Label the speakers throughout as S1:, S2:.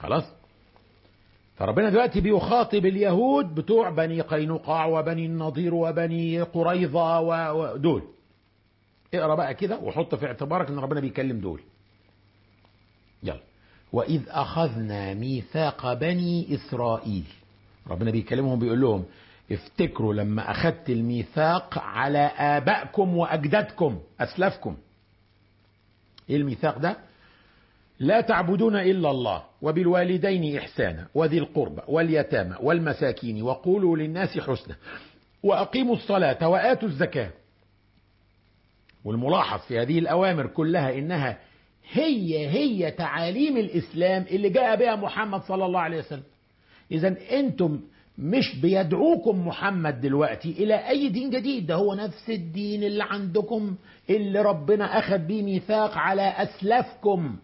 S1: خلاص فربنا دلوقتي بيخاطب اليهود بتوع بني قينقاع وبني النضير وبني قريظة ودول اقرا بقى كده وحط في اعتبارك ان ربنا بيكلم دول يلا وإذ أخذنا ميثاق بني إسرائيل ربنا بيكلمهم بيقول لهم افتكروا لما أخذت الميثاق على آبائكم وأجدادكم أسلافكم إيه الميثاق ده لا تعبدون إلا الله وبالوالدين إحسانا وذي القربى واليتامى والمساكين وقولوا للناس حسنا وأقيموا الصلاة وآتوا الزكاة والملاحظ في هذه الأوامر كلها إنها هي هي تعاليم الإسلام اللي جاء بها محمد صلى الله عليه وسلم إذا أنتم مش بيدعوكم محمد دلوقتي إلى أي دين جديد ده هو نفس الدين اللي عندكم اللي ربنا أخذ بيه ميثاق على أسلافكم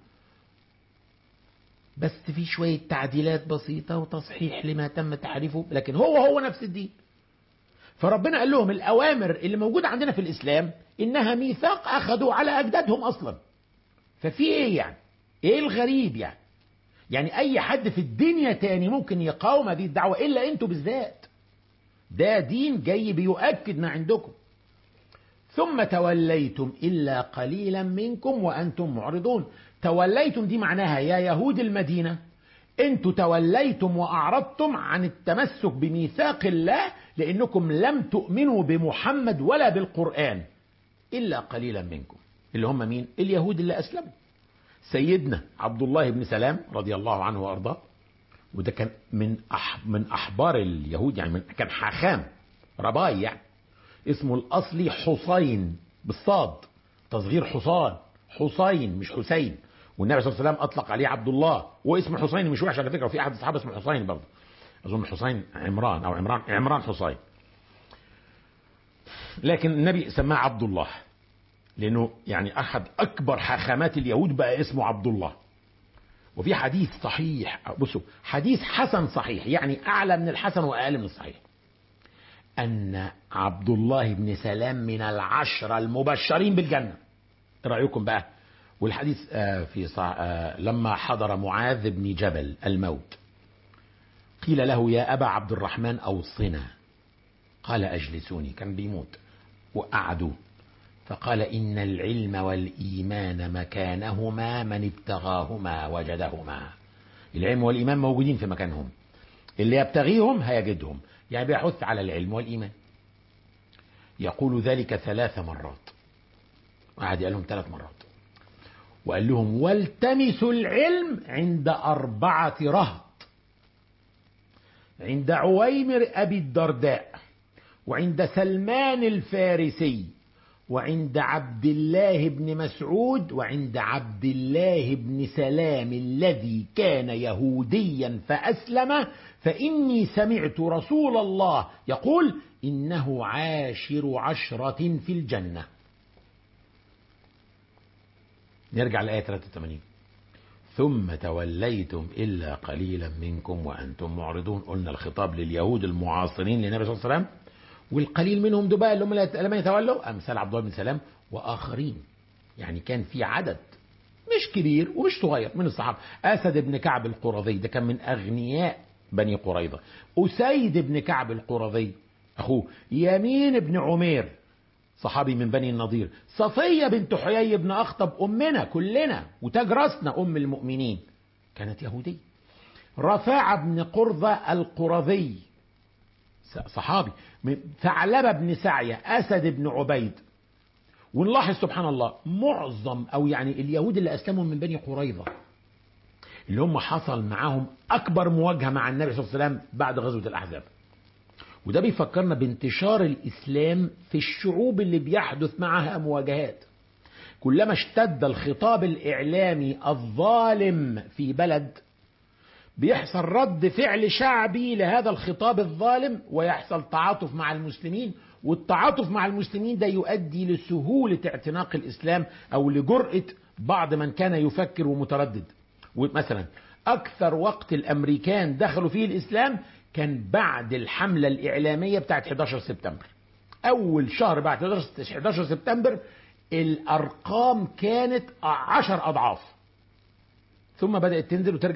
S1: بس في شوية تعديلات بسيطة وتصحيح لما تم تحريفه لكن هو هو نفس الدين فربنا قال لهم الأوامر اللي موجودة عندنا في الإسلام إنها ميثاق أخذوا على أجدادهم أصلا ففي إيه يعني إيه الغريب يعني يعني أي حد في الدنيا تاني ممكن يقاوم هذه الدعوة إلا أنتوا بالذات ده دين جاي بيؤكد ما عندكم ثم توليتم إلا قليلا منكم وأنتم معرضون توليتم دي معناها يا يهود المدينة انتوا توليتم وأعرضتم عن التمسك بميثاق الله لأنكم لم تؤمنوا بمحمد ولا بالقرآن إلا قليلا منكم اللي هم مين اليهود اللي أسلموا سيدنا عبد الله بن سلام رضي الله عنه وأرضاه وده كان من أح من أحبار اليهود يعني من كان حاخام رباي يعني اسمه الأصلي حسين بالصاد تصغير حصان حسين مش حسين والنبي صلى الله عليه وسلم اطلق عليه عبد الله واسم حسين مش وحش على فكره وفي احد الصحابه اسمه حسين برضه اظن حسين عمران او عمران عمران حسين لكن النبي سماه عبد الله لانه يعني احد اكبر حاخامات اليهود بقى اسمه عبد الله وفي حديث صحيح بصوا حديث حسن صحيح يعني اعلى من الحسن واقل من الصحيح ان عبد الله بن سلام من العشره المبشرين بالجنه ايه رايكم بقى والحديث في صع... لما حضر معاذ بن جبل الموت قيل له يا أبا عبد الرحمن أوصنا قال أجلسوني كان بيموت وقعدوا فقال إن العلم والإيمان مكانهما من ابتغاهما وجدهما العلم والإيمان موجودين في مكانهم اللي يبتغيهم هيجدهم يعني بيحث على العلم والإيمان يقول ذلك ثلاث مرات وقعد قال لهم ثلاث مرات وقال لهم والتمسوا العلم عند أربعة رهط عند عويمر أبي الدرداء وعند سلمان الفارسي وعند عبد الله بن مسعود وعند عبد الله بن سلام الذي كان يهوديا فأسلم فإني سمعت رسول الله يقول إنه عاشر عشرة في الجنة نرجع لآية 83 ثم توليتم إلا قليلا منكم وأنتم معرضون قلنا الخطاب لليهود المعاصرين للنبي صلى الله عليه وسلم والقليل منهم دول بقى اللي هم لم يتولوا أمثال عبد الله بن سلام وآخرين يعني كان في عدد مش كبير ومش صغير من الصحابة أسد بن كعب القرظي ده كان من أغنياء بني قريظة أسيد بن كعب القرظي أخوه يمين بن عمير صحابي من بني النضير صفية بنت حيي بن أخطب أمنا كلنا وتاج راسنا أم المؤمنين كانت يهودية رفاعة بن قرظة القرظي صحابي ثعلبة بن سعية أسد بن عبيد ونلاحظ سبحان الله معظم أو يعني اليهود اللي أسلموا من بني قريظة اللي هم حصل معاهم أكبر مواجهة مع النبي صلى الله عليه وسلم بعد غزوة الأحزاب وده بيفكرنا بانتشار الإسلام في الشعوب اللي بيحدث معها مواجهات كلما اشتد الخطاب الإعلامي الظالم في بلد بيحصل رد فعل شعبي لهذا الخطاب الظالم ويحصل تعاطف مع المسلمين والتعاطف مع المسلمين ده يؤدي لسهولة اعتناق الإسلام أو لجرأة بعض من كان يفكر ومتردد مثلا أكثر وقت الأمريكان دخلوا فيه الإسلام كان بعد الحملة الإعلامية بتاعت 11 سبتمبر أول شهر بعد 11 سبتمبر الأرقام كانت عشر أضعاف ثم بدأت تنزل وترجع